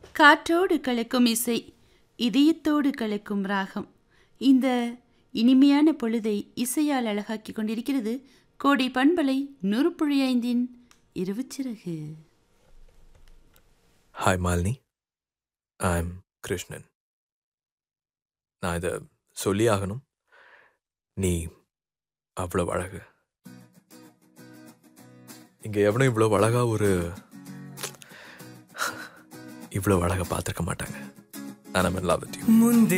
காற்றோடு கலக்கும் இசை இதயத்தோடு கலக்கும் ராகம் இந்த இனிமையான பொழுதை இசையால் அழகாக்கி கொண்டிருக்கிறது கோடி பண்பலை நூறுப்புழி ஐந்தின் இருவுச்சிறகு hi Malini I am Krishnan நான் இதை சொல்லி ஆகணும் நீ அவ்வளோ அழகு இங்கே எவனும் இவ்வளோ அழகா ஒரு இவ்வளோ அழகா பார்த்துருக்க மாட்டாங்க நான் லவ் வித் யூ முந்தி